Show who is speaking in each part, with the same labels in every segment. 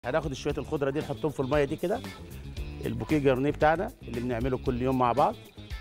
Speaker 1: هناخد شويه الخضره دي نحطهم في الميه دي كده البوكيه جرنيه بتاعنا اللي بنعمله كل يوم مع بعض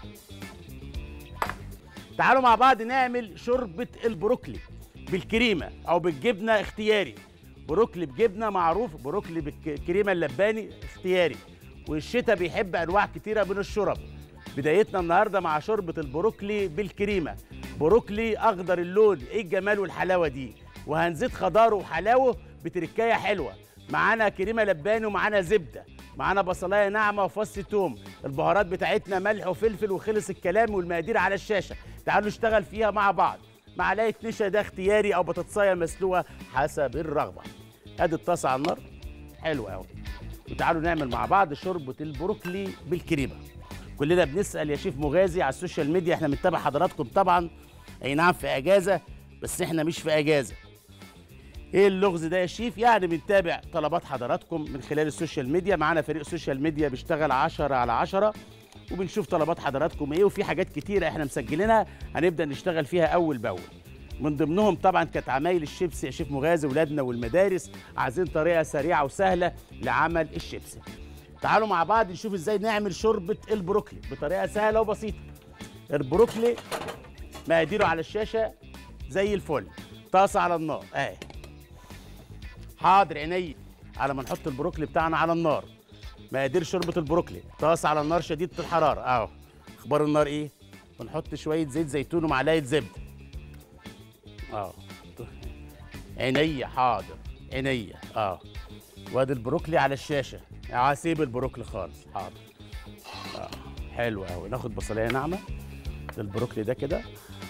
Speaker 1: تعالوا مع بعض نعمل شوربه البروكلي بالكريمه او بالجبنه اختياري بروكلي بجبنه معروف بروكلي بالكريمه اللباني اختياري والشتاء بيحب انواع كتيره من الشرب بدايتنا النهارده مع شوربه البروكلي بالكريمه بروكلي اخضر اللون ايه الجمال والحلاوه دي وهنزيد خضاره وحلاوه بتركايه حلوه معانا كريمه لباني ومعانا زبده معانا بصلايه ناعمه وفص توم البهارات بتاعتنا ملح وفلفل وخلص الكلام والمقادير على الشاشه تعالوا نشتغل فيها مع بعض معلقه نشا ده اختياري او بطاطسايه مسلوقه حسب الرغبه ادي الطاسه على النار حلو قوي وتعالوا نعمل مع بعض شوربه البروكلي بالكريمه كلنا بنسال يا شيف مغازي على السوشيال ميديا احنا بنتابع حضراتكم طبعا اي نعم في اجازه بس احنا مش في اجازه ايه اللغز ده يا شيف يعني بنتابع طلبات حضراتكم من خلال السوشيال ميديا معانا فريق سوشيال ميديا بيشتغل 10 على 10 وبنشوف طلبات حضراتكم ايه وفي حاجات كتيره احنا مسجلينها هنبدا نشتغل فيها اول باول من ضمنهم طبعا كانت عمايل الشيبسي يا شيف مغازي ولادنا والمدارس عايزين طريقه سريعه وسهله لعمل الشيبسي تعالوا مع بعض نشوف ازاي نعمل شوربه البروكلي بطريقه سهله وبسيطه البروكلي مقاديره على الشاشه زي الفل طاسه على النار اهي حاضر عيني على ما نحط البروكلي بتاعنا على النار مقادير شوربه البروكلي طاسه على النار شديده الحراره اهو اخبار النار ايه ونحط شويه زيت زيتون ومعلقه زبده اه عينيا حاضر عينيا اه وادي البروكلي على الشاشه هسيب البروكلي خالص حاضر اه حلو قوي ناخد بصلايه ناعمه البروكلي ده كده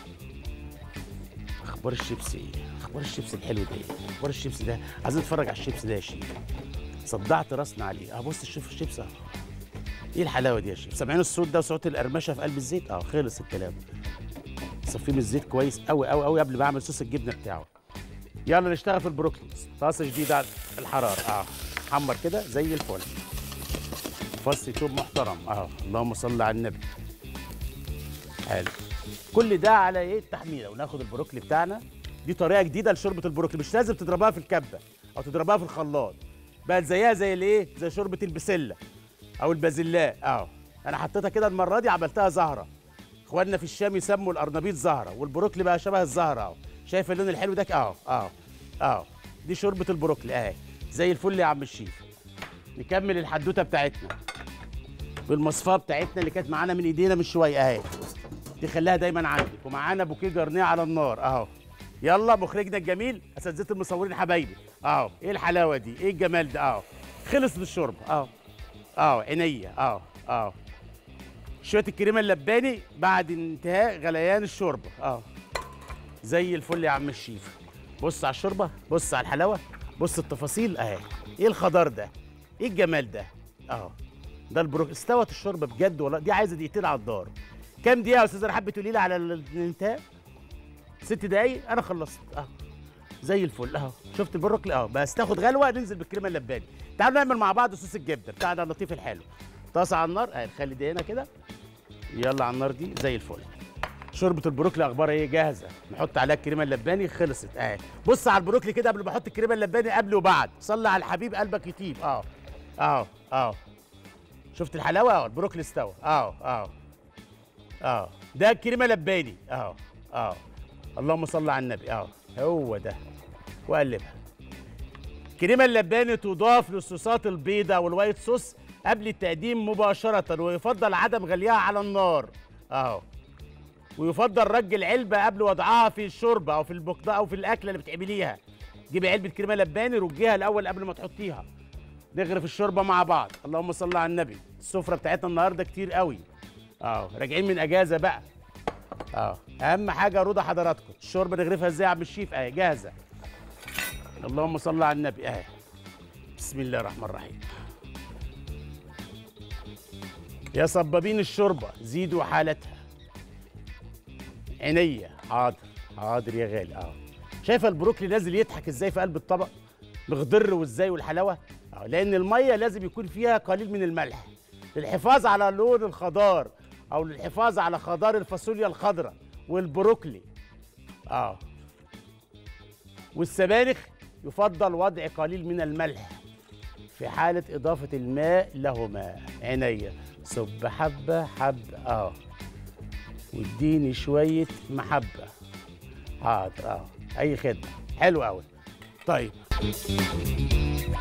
Speaker 1: اخبار الشيبسي ايه اخبار الشيبسي الحلو ده ايه اخبار الشيبسي ده عايزين نتفرج على الشيبسي ده يا شيف صدعت راسنا عليه اه بص شوف الشيبسي اهو ايه الحلاوه دي يا شيف سامعين الصوت ده وصوت القرمشه في قلب الزيت اه خلص الكلام صفيه من الزيت كويس قوي قوي قوي قبل ما اعمل صوص الجبنه بتاعه يلا نشتغل في البروكلي طاسه شديده على الحراره اه حمر كده زي الفل فص توم محترم اه اللهم صل على النبي حلو كل ده على ايه التحميره وناخد البروكلي بتاعنا دي طريقه جديده لشوربه البروكلي مش لازم تضربها في الكبه او تضربها في الخلاط بقت زيها زي الايه زي شوربه البسله او البازلاء اه انا حطيتها كده المره دي عملتها زهره اخواننا في الشام يسموا الارنبيط زهره والبروكلي بقى شبه الزهره اهو شايف اللون الحلو ده اه اه اه دي شوربه البروكلي اهي زي الفل يا عم الشيف نكمل الحدوته بتاعتنا بالمصفاه بتاعتنا اللي كانت معانا من ايدينا من شويه اهي تخليها دايما عندك ومعانا بوكيه جرنيه على النار اهو يلا مخرجنا الجميل اساتذه المصورين حبايبي اهو ايه الحلاوه دي ايه الجمال ده اهو خلصت الشوربه اهو اهو عينيا اهو اهو شويه الكريمه اللباني بعد انتهاء غليان الشوربه اهو زي الفل يا عم الشيف بص على الشوربه بص على الحلاوه بص التفاصيل اهي ايه الخضار ده ايه الجمال ده اهو ده البروك استوت الشوربه بجد والله دي عايزه دقيقتين على الدار كام دقيقه يا استاذه حابه تقولي لي على الانتهاء ست دقايق انا خلصت اهو زي الفل اهو شفت البروكلي اهو بس تاخد غلوه ننزل بالكريمه اللباني تعالوا نعمل مع بعض صوص الجبنه بتاعنا اللطيف الحلو طاسه على النار اهي نخلي دي هنا كده يلا على النار دي زي الفل شوربه البروكلي اخبارها ايه جاهزه نحط عليها الكريمه اللباني خلصت اهي بص على البروكلي كده قبل ما احط الكريمه اللباني قبل وبعد صلي على الحبيب قلبك يطيب اه اه اه شفت الحلاوه اه البروكلي استوى اه اه اه ده الكريمه لباني اه اه اللهم صل على النبي اه هو ده وقلبها الكريمه اللباني تضاف للصوصات البيضاء والوايت صوص قبل التقديم مباشره ويفضل عدم غليها على النار اهو ويفضل رج العلبه قبل وضعها في الشوربه او في البقداء او في الاكله اللي بتعمليها جيبي علبه كريمه لباني رجيها الاول قبل ما تحطيها نغرف الشوربه مع بعض اللهم صل على النبي السفره بتاعتنا النهارده كتير قوي اه راجعين من اجازه بقى اه اهم حاجه رضا حضراتكم الشوربه نغرفها ازاي يا عم الشيف اهي جاهزه اللهم صل على النبي اهي بسم الله الرحمن الرحيم يا صبابين الشوربه زيدوا حالتها عينيا حاضر حاضر يا غالي اه شايفه البروكلي نازل يضحك ازاي في قلب الطبق مخضر وازاي والحلاوه اه لان الميه لازم يكون فيها قليل من الملح للحفاظ على لون الخضار او للحفاظ على خضار الفاصوليا الخضراء والبروكلي اه والسبانخ يفضل وضع قليل من الملح في حالة إضافة الماء لهما عينيا صب حبة حبة اه واديني شوية محبة حاضر اه أي خدمة حلو أوي طيب